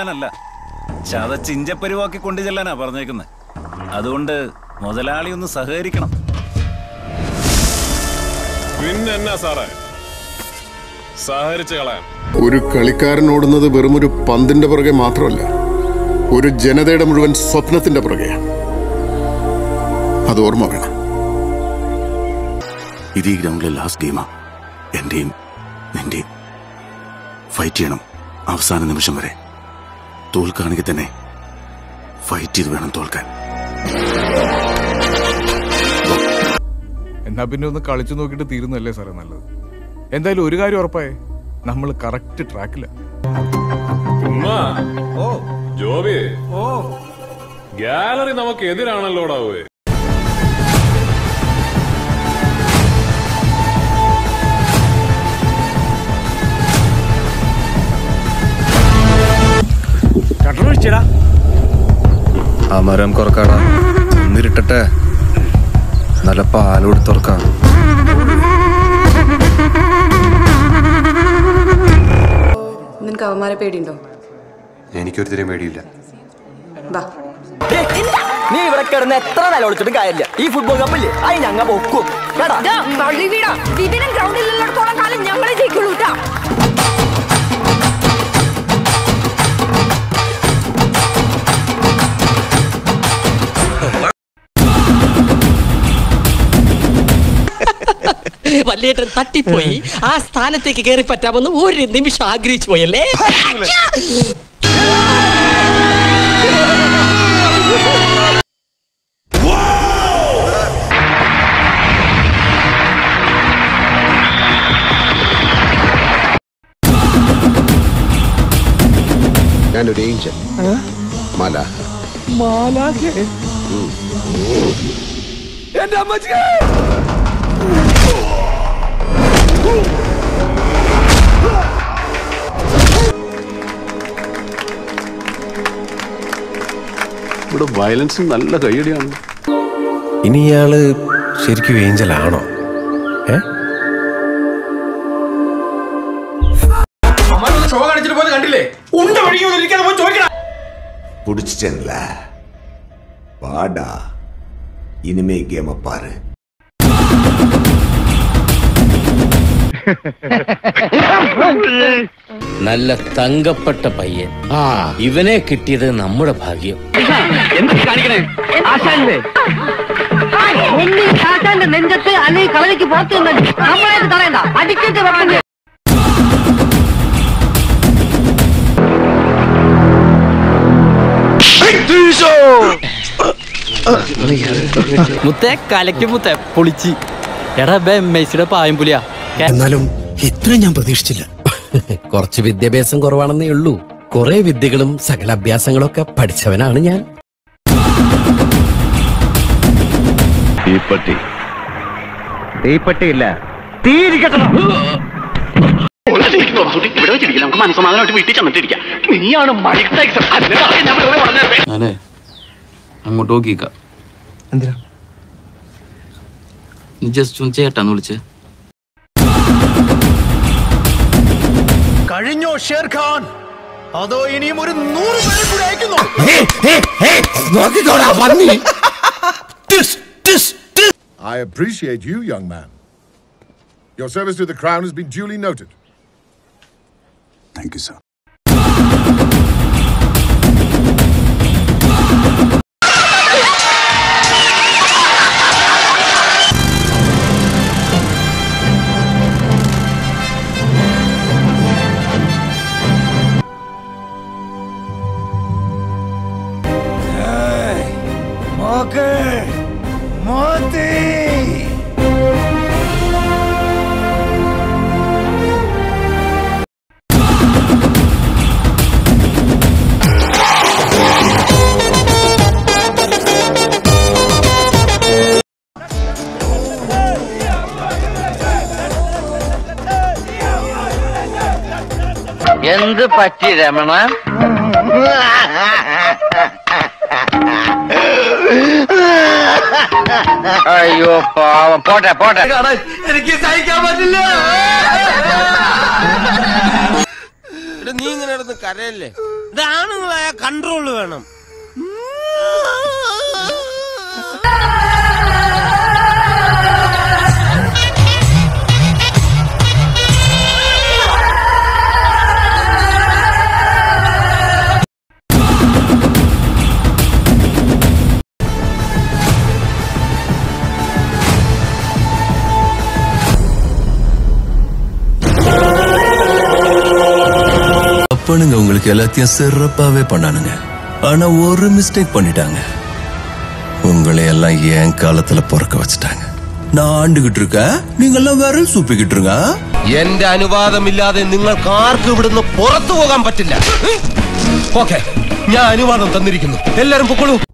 ചെല്ലാനല്ല ചതച്ച് ഇഞ്ചപ്പരിവാക്കി കൊണ്ടു ചെല്ലാനാ പറഞ്ഞേക്കുന്നത് അതുകൊണ്ട് മുതലാളി ഒന്ന് സഹകരിക്കണം പിന്നെ എന്നാ സാറേ സഹകരിച്ച് കളയാൻ ഒരു കളിക്കാരൻ ഓടുന്നത് വെറുമൊരു പന്തിന്റെ പുറകെ മാത്രമല്ല ഒരു ജനതയുടെ മുഴുവൻ സ്വപ്നത്തിന്റെ പുറകെ അത് ഓർമ്മ വേണം ഇത് ഈ ഗ്രൗണ്ടിലെ ലാസ്റ്റ് ഗെയിമാ എന്റെയും നിന്റെയും ഫൈറ്റ് ചെയ്യണം അവസാന നിമിഷം വരെ തോൽക്കാണെങ്കിൽ തന്നെ ഫൈറ്റ് ചെയ്ത് വേണം തോൽക്കാൻ എന്നാ പിന്നെ ഒന്ന് കളിച്ചു നോക്കിയിട്ട് തീരുന്നല്ലേ സാറേ നല്ലത് എന്തായാലും ഒരു കാര്യം ഉറപ്പായേ നമ്മൾ കറക്റ്റ് ട്രാക്കില്ല ഉമ്മാ. ജോബി ഗാലറി നമുക്ക് എതിരാണല്ലോടാവേ ആ മരം കുറക്കാടാ ഒന്നിരിട്ടട്ടെ നല്ല പാലോട് തുറക്കാം നിനക്ക് അവന്മാരെ പേടിയുണ്ടോ എനിക്കൊരുത്തരെയും പേടിയില്ല വാ നീ ഇവിടെ കിടന്ന് എത്ര നില ഒളിച്ചിട്ടും കാര്യമില്ല ഈ ഫുട്ബോൾ കപ്പില്ലേ അത് ഞങ്ങ പൊക്കും കേട്ടാ ഇതിനും ഗ്രൗണ്ടിലുള്ളിടത്തോളം കാലം ഞങ്ങളെ ജയിക്കുള്ളൂ കേട്ടാ വല്യേട്ടൻ തട്ടിപ്പോയി ആ സ്ഥാനത്തേക്ക് കയറി പറ്റാമെന്ന് ഒരു നിമിഷം ആഗ്രഹിച്ചു പോയല്ലേ ഞാനൊരു ഏഞ്ചൽ മല ഇവിടെ വയലൻസും നല്ല കൈയടിയാണ് ഇനി ഇയാള് ശരിക്കും ഏഞ്ചലാണോ ഏ பிடிச்சிட்டேன்ல வாடா இனிமே கேம பாரு നല്ല തങ്കപ്പെട്ട പയ്യൻ ഇവനെ കിട്ടിയത് നമ്മുടെ ഭാഗ്യം നെഞ്ചത്ത് അല്ലെങ്കിൽ കളരിക്ക് പുറത്ത് നമ്മളായിട്ട് തടയണ്ട അടിക്കിട്ട് വെക്കണ്ടേ മുത്തേ കലയ്ക്ക് മുത്തേ പൊളിച്ച് എടാ മെസ്സിയുടെ പായം പുലിയാ എന്നാലും ഇത്ര ഞാൻ പ്രതീക്ഷിച്ചില്ല കുറച്ച് വിദ്യാഭ്യാസം കുറവാണെന്നേ ഉള്ളൂ കുറെ വിദ്യകളും സകല അഭ്യാസങ്ങളൊക്കെ പഠിച്ചവനാണ് ഞാൻ തീപ്പട്ടി തീപ്പെട്ടിയില്ല ഞാനേ അങ്ങോട്ട് നോക്കിക്ക എന്തിനാ നീ ജസ്റ്റ് ഒന്ന് ചേട്ടാന്ന് വിളിച്ചേ കഴിഞ്ഞോ ഷേർഖാൻ അതോ ഇനിയും ഒരു നൂറ് പേരെ കൂടി അയക്കുന്നു നോക്കിക്കോടാ പന്നി I appreciate you, young man. Your service to the crown has been duly noted. Thank you sir എന്ത് പറ്റി രമണ അയ്യോ പാവം പോട്ടെ പോട്ടെ എനിക്ക് സഹിക്കാൻ പറ്റില്ല നീ ഇങ്ങനെ നടന്ന് കരയല്ലേ ഇതാണുങ്ങളായ കൺട്രോള് വേണം அப்பனுங்க உங்களுக்கு எல்லாத்தையும் சிறப்பாவே பண்ணானுங்க ஆனா ஒரு மிஸ்டேக் பண்ணிட்டாங்க உங்களை எல்லாம் என் காலத்துல பிறக்க வச்சுட்டாங்க நான் ஆண்டுகிட்டு இருக்கேன் நீங்க எல்லாம் விரல் சூப்பிக்கிட்டு இருங்க എന്റെ അനുവാദമില്ലാതെ നിങ്ങൾക്ക് ആർക്കും ഇവിടുന്ന് പുറത്തു പോകാൻ പറ്റില്ല ഓക്കെ ഞാൻ അനുവാദം തന്നിരിക്കുന്നു എല്ലാരും പൊക്കോളൂ